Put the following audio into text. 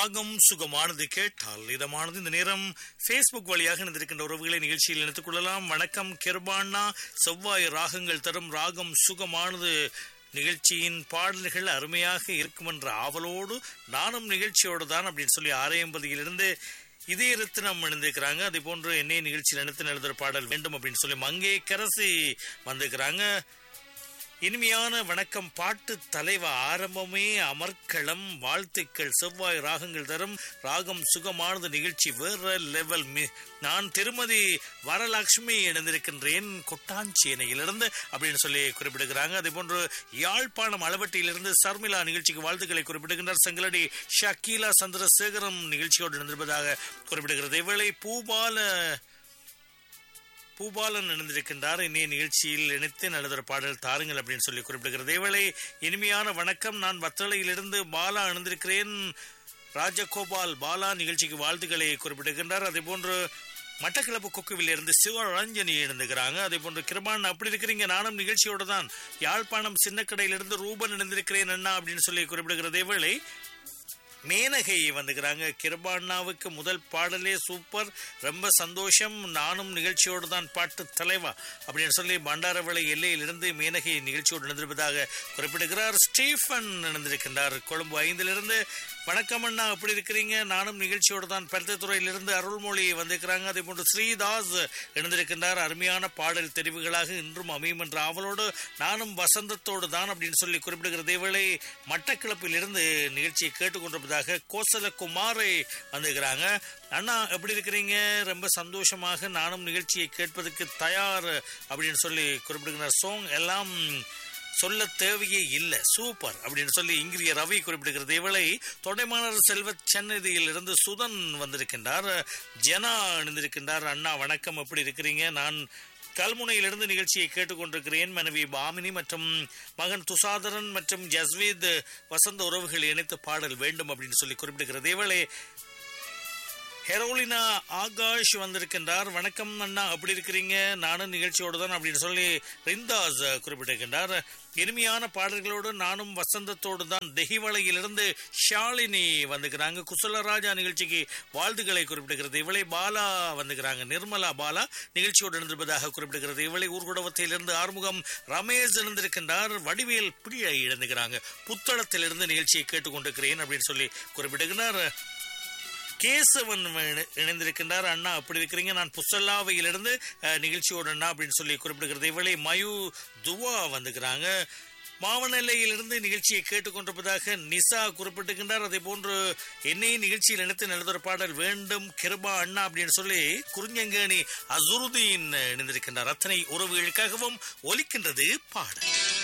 ராகம் சுகமானது கேட்டால் இதமானது இந்த நேரம் ஃபேஸ்புக் வழியாக இணைந்திருக்கின்ற உறவுகளை நிகழ்ச்சியில் இணைத்துக் கொள்ளலாம் வணக்கம் கிருபாண்ணா செவ்வாய் ராகங்கள் தரும் ராகம் சுகமானது நிகழ்ச்சியின் பாடல்கள் அருமையாக இருக்கும் என்ற ஆவலோடு நானும் நிகழ்ச்சியோடு தான் அப்படின்னு சொல்லி ஆரையம்பதியிலிருந்து இதே ரத்தினம் இணைந்திருக்கிறாங்க அதே போன்று என்னை நிகழ்ச்சியில் இணைத்து எழுதுகிற பாடல் வேண்டும் அப்படின்னு சொல்லி மங்கே கரசி வந்திருக்கிறாங்க இனிமையான வணக்கம் பாட்டு தலைவ ஆரம்பமே அமர்க்களம் வாழ்த்துக்கள் செவ்வாய் ராகங்கள் தரும் ராகம் சுகமானது நிகழ்ச்சி வேற லெவல் நான் திருமதி வரலட்சுமி இணைந்திருக்கின்றேன் கொட்டாஞ்சேனையிலிருந்து அப்படின்னு சொல்லி குறிப்பிடுகிறாங்க அதே போன்று யாழ்ப்பாணம் அளவட்டியிலிருந்து சர்மிளா நிகழ்ச்சிக்கு வாழ்த்துக்களை குறிப்பிடுகின்றார் செங்கலடி ஷக்கீலா சந்திரசேகரம் நிகழ்ச்சியோடு இணைந்திருப்பதாக குறிப்பிடுகிறது இவளை பூபால பூபாலன் இணைந்திருக்கின்றார் இன்றைய நிகழ்ச்சியில் இணைத்து நல்லதொரு பாடல் தாருங்கள் அப்படின்னு சொல்லி குறிப்பிடுகிறது இவளை இனிமையான வணக்கம் நான் வத்தளையிலிருந்து பாலா இணைந்திருக்கிறேன் ராஜகோபால் பாலா நிகழ்ச்சிக்கு வாழ்த்துக்களை குறிப்பிடுகின்றார் அதே போன்று மட்டக்கிளப்பு கொக்குவில் இருந்து சிவரஞ்சனி எழுந்துக்கிறாங்க அதே போன்று கிருபான் அப்படி இருக்கிறீங்க நானும் நிகழ்ச்சியோட தான் யாழ்ப்பாணம் சின்ன கடையிலிருந்து ரூபன் இணைந்திருக்கிறேன் அண்ணா அப்படின்னு சொல்லி குறிப்பிடுகிறது இவளை மேனகை வந்துக்கிறாங்க கிருபாண்ணாவுக்கு முதல் பாடலே சூப்பர் ரொம்ப சந்தோஷம் நானும் நிகழ்ச்சியோடு தான் பாட்டு தலைவா அப்படின்னு சொல்லி பண்டாரவளை எல்லையிலிருந்து மேனகை நிகழ்ச்சியோடு இணைந்திருப்பதாக குறிப்பிடுகிறார் ஸ்டீஃபன் இணைந்திருக்கின்றார் கொழும்பு ஐந்திலிருந்து வணக்கம் அண்ணா அப்படி இருக்கிறீங்க நானும் நிகழ்ச்சியோடு தான் பருத்தத்துறையிலிருந்து அருள்மொழி வந்திருக்கிறாங்க அதே போன்று ஸ்ரீதாஸ் இணைந்திருக்கின்றார் அருமையான பாடல் தெரிவுகளாக இன்றும் அமையும் என்ற ஆவலோடு நானும் வசந்தத்தோடு தான் அப்படின்னு சொல்லி குறிப்பிடுகிற வேளை மட்டக்கிளப்பில் இருந்து நிகழ்ச்சியை கேட்டுக்கொண்டிருப்பதாக கோசல குமாரை வந்திருக்கிறாங்க அண்ணா எப்படி இருக்கிறீங்க ரொம்ப சந்தோஷமாக நானும் நிகழ்ச்சியை கேட்பதற்கு தயார் அப்படின்னு சொல்லி குறிப்பிடுகிற சோங் எல்லாம் சொல்ல தேவையே இல்லை சூப்பர் அப்படின்னு சொல்லி இங்கிரிய ரவி குறிப்பிடுகிறது இவளை தொடைமானர் செல்வ சென்னதியில் இருந்து சுதன் வந்திருக்கின்றார் ஜனா இணைந்திருக்கின்றார் அண்ணா வணக்கம் எப்படி இருக்கிறீங்க நான் கல்முனையிலிருந்து நிகழ்ச்சியை கேட்டுக்கொண்டிருக்கிறேன் மனைவி பாமினி மற்றும் மகன் துசாதரன் மற்றும் ஜஸ்வீத் வசந்த உறவுகள் இணைத்து பாடல் வேண்டும் அப்படின்னு சொல்லி குறிப்பிடுகிறது இவளை ஹெரோலினா ஆகாஷ் வந்திருக்கின்றார் வணக்கம் அண்ணா அப்படி இருக்கிறீங்க நானும் நிகழ்ச்சியோடு தான் அப்படின்னு சொல்லி ரிந்தாஸ் குறிப்பிட்டிருக்கின்றார் இனிமையான பாடல்களோடு நானும் வசந்தத்தோடு தான் தெஹிவளையிலிருந்து ஷாலினி வந்துக்கிறாங்க குசலராஜா நிகழ்ச்சிக்கு வாழ்த்துக்களை குறிப்பிடுகிறது இவளை பாலா வந்துக்கிறாங்க நிர்மலா பாலா நிகழ்ச்சியோடு இருந்திருப்பதாக குறிப்பிடுகிறது இவளை ஊர்குடவத்திலிருந்து ஆறுமுகம் ரமேஷ் இருந்திருக்கின்றார் வடிவேல் பிடியை இழந்துக்கிறாங்க புத்தளத்திலிருந்து நிகழ்ச்சியை கேட்டுக்கொண்டிருக்கிறேன் அப்படின்னு சொல்லி குறிப்பிடுகிறார் கேசவன் இணைந்திருக்கின்றார் அண்ணா அப்படி இருக்கிறீங்க நான் புசல்லாவையிலிருந்து நிகழ்ச்சியோட அண்ணா அப்படின்னு சொல்லி குறிப்பிடுகிறது இவளை மயு துவா வந்துக்கிறாங்க மாவனல்லையிலிருந்து நிகழ்ச்சியை கேட்டுக்கொண்டிருப்பதாக நிசா குறிப்பிட்டிருக்கின்றார் அதே போன்று என்னை நிகழ்ச்சியில் நினைத்து நல்லதொரு பாடல் வேண்டும் கிருபா அண்ணா அப்படின்னு சொல்லி குறிஞ்சங்கேணி அசுருதீன் இணைந்திருக்கின்றார் அத்தனை உறவுகளுக்காகவும் ஒலிக்கின்றது பாடல்